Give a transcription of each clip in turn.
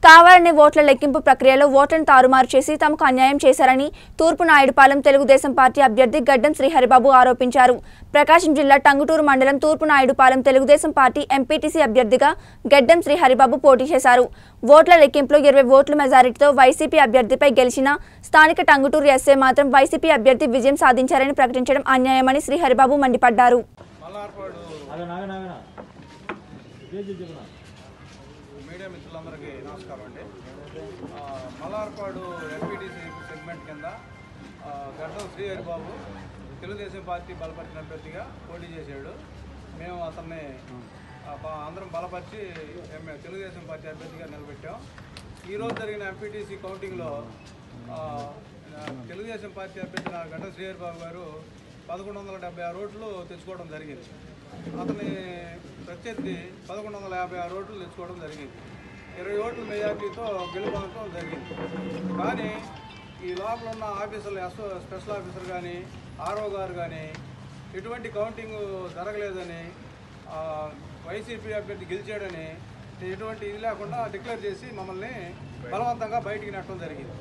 కావాలనే ఓట్ల లెక్కింపు ప్రక్రియలో ఓట్లను తారుమారు చేసి తమకు అన్యాయం చేశారని తూర్పు నాయుడుపాలెం తెలుగుదేశం పార్టీ అభ్యర్థి గడ్డం శ్రీహరిబాబు ఆరోపించారు ప్రకాశం జిల్లా టంగుటూరు మండలం తూర్పు నాయుడుపాలెం తెలుగుదేశం పార్టీ ఎంపీటీసీ అభ్యర్థిగా గడ్డం శ్రీహరిబాబు పోటీ చేశారు ఓట్ల లెక్కింపులో ఇరవై ఓట్ల మెజారిటీతో వైసీపీ అభ్యర్థిపై గెలిచిన స్థానిక టంగుటూరు ఎస్ఏ మాత్రం వైసీపీ అభ్యర్థి విజయం సాధించారని ప్రకటించడం అన్యాయమని శ్రీహరిబాబు మండిపడ్డారు మల్లార్పాడు అదే నాగ నాగన పేజీ చెప్పిన మీడియా మిత్రులందరికీ నమస్కారం అండి ఆ, మల్లార్పాడు ఎంపీటీసీ సెగ్మెంట్ కింద ఆ, గడ్డం శ్రీహరిబాబు తెలుగుదేశం పార్టీ బలపరిచిన అభ్యర్థిగా పోటీ చేశాడు మేము అతన్ని ఆ, బ- అందరం బలపరిచి ఎమ్మె- తెలుగుదేశం పార్టీ అభ్యర్థిగా నిలబెట్టాం ఈరోజు జరిగిన ఎంపీటీసీ కౌంటింగ్లో ఆ, తెలుగుదేశం పార్టీ అభ్యర్థి నా గడ్డం శ్రీహరిబాబు గారు పదకొండు వందల డెబ్బై ఆరు ఓట్లు తెచ్చుకోవడం జరిగింది అతని ప్రత్యర్థి పదకొండు వందల యాభై ఆరు ఓట్లు తెచ్చుకోవడం జరిగింది ఇరవై ఓట్ల మెజార్టీతో గెలుపొందడం జరిగింది కానీ ఈ లోపల ఉన్న ఆఫీసర్లు ఎస్ఓ స్పెషల్ ఆఫీసర్ కానీ ఆర్ఓ గారు కానీ ఎటువంటి కౌంటింగ్ జరగలేదని ఆ, వైసీపీ అభ్యర్థి గెలిచాడని ఎటువంటి ఇది లేకుండా డిక్లేర్ చేసి మమ్మల్ని బలవంతంగా బయటికి నెట్టడం జరిగింది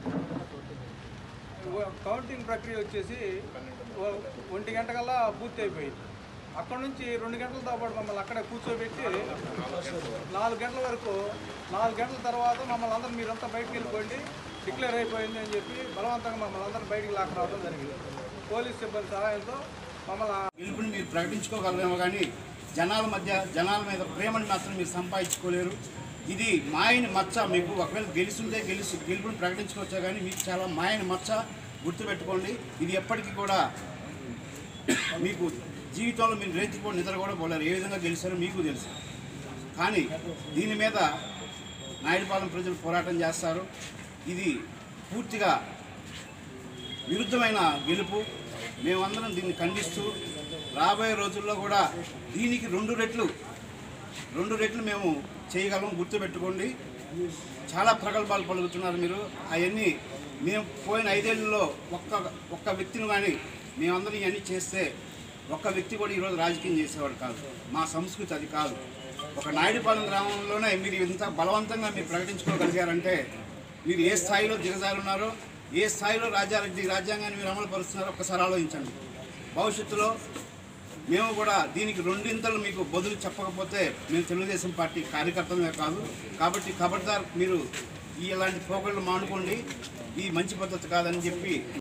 కౌంటింగ్ ప్రక్రియ వచ్చేసి ఒ- ఒంటి గంట కల్లా పూర్తి అయిపోయింది అక్కడ నుంచి రెండు గంటలతో పాటు మమ్మల్ని అక్కడే కూర్చోబెట్టి నాలుగు గంటల వరకు నాలుగు గంటల తర్వాత మమ్మల్ని అందరూ మీరంతా బయటికి వెళ్ళిపోండి డిక్లేర్ అయిపోయింది అని చెప్పి బలవంతంగా మమ్మల్ని అందరూ బయటికి లాక్ రావడం జరిగింది పోలీస్ సిబ్బంది సహాయంతో మమ్మల్ని గెలుపుని మీరు ప్రకటించుకోగలరేమో కానీ జనాల మధ్య జనాల మీద ప్రేమని మాత్రం మీరు సంపాదించుకోలేరు ఇది మాయని మచ్చ మీకు ఒకవేళ గెలుస్తుంటే గెలుసు గెలుపుని ప్రకటించుకోవచ్చా కానీ మీకు చాలా మాయని మచ్చ గుర్తుపెట్టుకోండి ఇది ఎప్పటికీ కూడా మీకు జీవితంలో మీరు రేచిపోయి నిద్ర కూడా పోలేరు ఏ విధంగా గెలిచారో మీకు తెలుసు కానీ దీని మీద నాయుడుపాలెం ప్రజలు పోరాటం చేస్తారు ఇది పూర్తిగా విరుద్ధమైన గెలుపు మేమందరం దీన్ని ఖండిస్తూ రాబోయే రోజుల్లో కూడా దీనికి రెండు రెట్లు రెండు రెట్లు మేము చేయగలం గుర్తుపెట్టుకోండి చాలా ప్రగల్భాలు పలుకుతున్నారు మీరు అవన్నీ మేము పోయిన ఐదేళ్లలో ఒక్క ఒక్క వ్యక్తిని కానీ మేమందరం ఇవన్నీ చేస్తే ఒక్క వ్యక్తి కూడా ఈరోజు రాజకీయం చేసేవాడు కాదు మా సంస్కృతి అది కాదు ఒక నాయుడుపాలెం గ్రామంలోనే మీరు ఇంత బలవంతంగా మీరు ప్రకటించుకోగలిగారంటే మీరు ఏ స్థాయిలో దిగజారున్నారో ఏ స్థాయిలో రాజ్యారెడ్డి రాజ్యాంగాన్ని మీరు అమలు పరుస్తున్నారో ఒక్కసారి ఆలోచించండి భవిష్యత్తులో మేము కూడా దీనికి రెండింతలు మీకు బదులు చెప్పకపోతే మేము తెలుగుదేశం పార్టీ కార్యకర్తలమే కాదు కాబట్టి ఖబర్దార్ మీరు ఈ ఇలాంటి పోగళ్ళు మానుకోండి ఈ మంచి పద్ధతి కాదని చెప్పి